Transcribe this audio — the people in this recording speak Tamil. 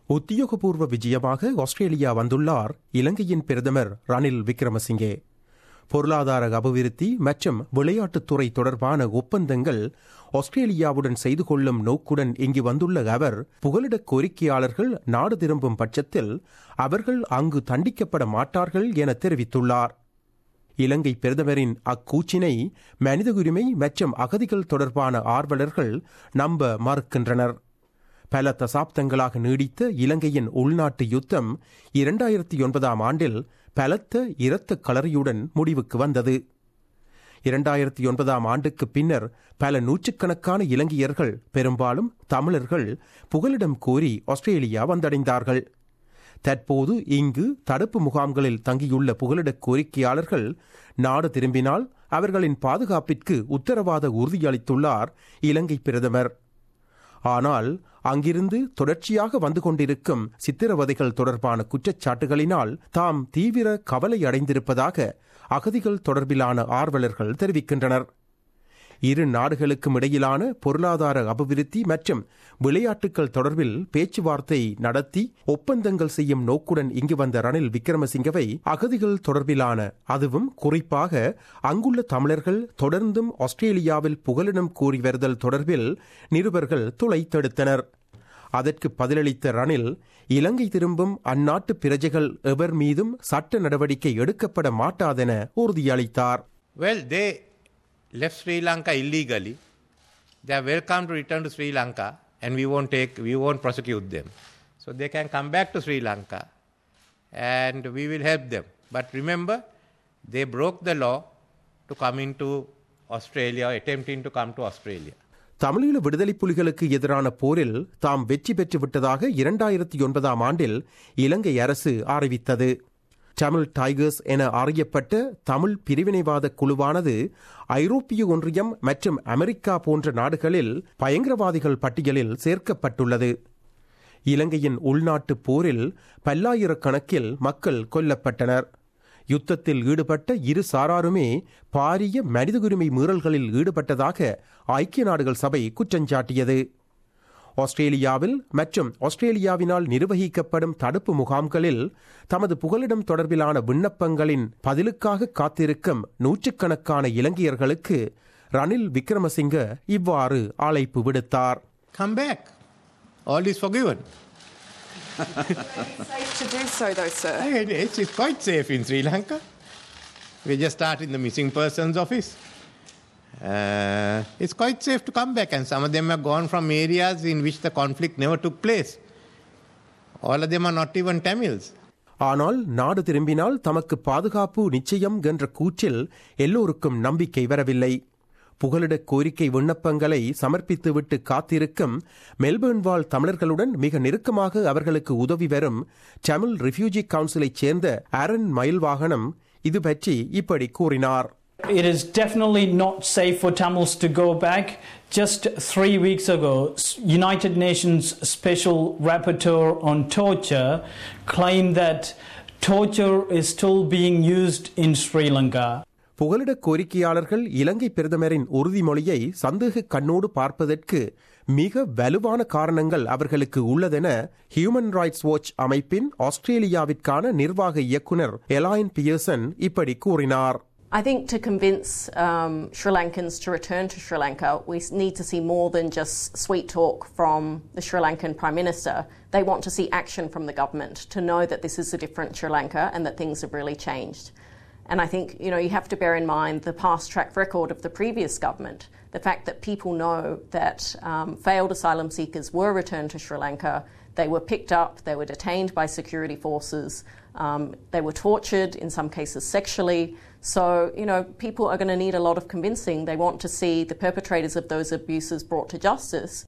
உத்தியோகபூர்வ விஜயமாக ஆஸ்திரேலியா வந்துள்ளார் இலங்கையின் பிரதமர் ரணில் விக்ரமசிங்கே பொருளாதார அபிவிருத்தி மற்றும் விளையாட்டுத்துறை தொடர்பான ஒப்பந்தங்கள் ஆஸ்திரேலியாவுடன் செய்து கொள்ளும் நோக்குடன் இங்கு வந்துள்ள அவர் புகலிட கோரிக்கையாளர்கள் நாடு திரும்பும் பட்சத்தில் அவர்கள் அங்கு தண்டிக்கப்பட மாட்டார்கள் என தெரிவித்துள்ளார் இலங்கை பிரதமரின் அக்கூச்சினை மனித உரிமை மற்றும் அகதிகள் தொடர்பான ஆர்வலர்கள் நம்ப மறுக்கின்றனர் பல தசாப்தங்களாக நீடித்த இலங்கையின் உள்நாட்டு யுத்தம் இரண்டாயிரத்தி ஒன்பதாம் ஆண்டில் பலத்த இரத்த களறியுடன் முடிவுக்கு வந்தது இரண்டாயிரத்தி ஒன்பதாம் ஆண்டுக்கு பின்னர் பல நூற்றுக்கணக்கான இலங்கையர்கள் பெரும்பாலும் தமிழர்கள் புகலிடம் கோரி ஆஸ்திரேலியா வந்தடைந்தார்கள் தற்போது இங்கு தடுப்பு முகாம்களில் தங்கியுள்ள புகலிட கோரிக்கையாளர்கள் நாடு திரும்பினால் அவர்களின் பாதுகாப்பிற்கு உத்தரவாத உறுதியளித்துள்ளார் இலங்கை பிரதமர் ஆனால் அங்கிருந்து தொடர்ச்சியாக வந்து கொண்டிருக்கும் சித்திரவதைகள் தொடர்பான குற்றச்சாட்டுகளினால் தாம் தீவிர கவலை அடைந்திருப்பதாக அகதிகள் தொடர்பிலான ஆர்வலர்கள் தெரிவிக்கின்றனர் இரு நாடுகளுக்கும் இடையிலான பொருளாதார அபிவிருத்தி மற்றும் விளையாட்டுகள் தொடர்பில் பேச்சுவார்த்தை நடத்தி ஒப்பந்தங்கள் செய்யும் நோக்குடன் இங்கு வந்த ரணில் விக்ரமசிங்கவை அகதிகள் தொடர்பிலான அதுவும் குறிப்பாக அங்குள்ள தமிழர்கள் தொடர்ந்தும் ஆஸ்திரேலியாவில் புகலிடம் கூறி வருதல் தொடர்பில் நிருபர்கள் துளைத்தெடுத்தனர் அதற்கு பதிலளித்த ரணில் இலங்கை திரும்பும் அந்நாட்டு பிரஜைகள் எவர் மீதும் சட்ட நடவடிக்கை எடுக்கப்பட மாட்டாதென உறுதியளித்தார் Well, they left Sri Lanka illegally. They are welcome to return to Sri Lanka, and we won't take, we won't prosecute them. So they can come back to Sri Lanka, and we will help them. But remember, they broke the law to come into Australia, attempting to come to Australia. தமிழீழ விடுதலை புலிகளுக்கு எதிரான போரில் தாம் வெற்றி பெற்று விட்டதாக இரண்டாயிரத்தி ஒன்பதாம் ஆண்டில் இலங்கை அரசு அறிவித்தது தமிழ் டைகர்ஸ் என அறியப்பட்ட தமிழ் பிரிவினைவாத குழுவானது ஐரோப்பிய ஒன்றியம் மற்றும் அமெரிக்கா போன்ற நாடுகளில் பயங்கரவாதிகள் பட்டியலில் சேர்க்கப்பட்டுள்ளது இலங்கையின் உள்நாட்டு போரில் பல்லாயிரக்கணக்கில் மக்கள் கொல்லப்பட்டனர் யுத்தத்தில் ஈடுபட்ட இரு சாராருமே பாரிய மனித உரிமை மீறல்களில் ஈடுபட்டதாக ஐக்கிய நாடுகள் சபை குற்றஞ்சாட்டியது ஆஸ்திரேலியாவில் மற்றும் ஆஸ்திரேலியாவினால் நிர்வகிக்கப்படும் தடுப்பு முகாம்களில் தமது புகலிடம் தொடர்பிலான விண்ணப்பங்களின் பதிலுக்காக காத்திருக்கும் நூற்றுக்கணக்கான இலங்கையர்களுக்கு ரணில் விக்ரமசிங்க இவ்வாறு அழைப்பு விடுத்தார் Come back. All is forgiven. Safe to do so, though, sir. It's, it's quite safe in Sri Lanka. We just started the missing persons office. Uh, it's quite safe to come back, and some of them have gone from areas in which the conflict never took place. All of them are not even Tamils. ஆனால் நாடு திரும்பினால் தமக்கு பாதுகாப்பு நிச்சயம் என்ற கூற்றில் எல்லோருக்கும் நம்பிக்கை வரவில்லை புகலிட கோரிக்கை விண்ணப்பங்களை சமர்ப்பித்துவிட்டு காத்திருக்கும் மெல்பர்ன் வாழ் தமிழர்களுடன் மிக நெருக்கமாக அவர்களுக்கு உதவி வரும் தமிழ் ரிஃப்யூஜி கவுன்சிலைச் சேர்ந்த அரண் மயில் வாகனம் இது பற்றி இப்படி கூறினார் It is definitely not safe for Tamils to go back. Just three weeks ago, United Nations Special Rapporteur on Torture claimed that torture is still being used in Sri Lanka. புகலிட கோரிக்கையாளர்கள் இலங்கை பிரதமரின் உறுதிமொழியை சந்தேக கண்ணோடு பார்ப்பதற்கு மிக வலுவான காரணங்கள் அவர்களுக்கு உள்ளதென ஹியூமன் ரைட்ஸ் வாட்ச் அமைப்பின் ஆஸ்திரேலியாவிற்கான நிர்வாக இயக்குனர் எலாயின் பியர்சன் இப்படி கூறினார் I think to convince um, Sri Lankans to return to Sri Lanka, we s- need to see more than just sweet talk from the Sri Lankan Prime Minister. They want to see action from the government to know that this is a different Sri Lanka and that things have really changed. And I think you know you have to bear in mind the past track record of the previous government. The fact that people know that um, failed asylum seekers were returned to Sri Lanka, they were picked up, they were detained by security forces, um, they were tortured, in some cases sexually. So, you know, people are going to need a lot of convincing. They want to see the perpetrators of those abuses brought to justice.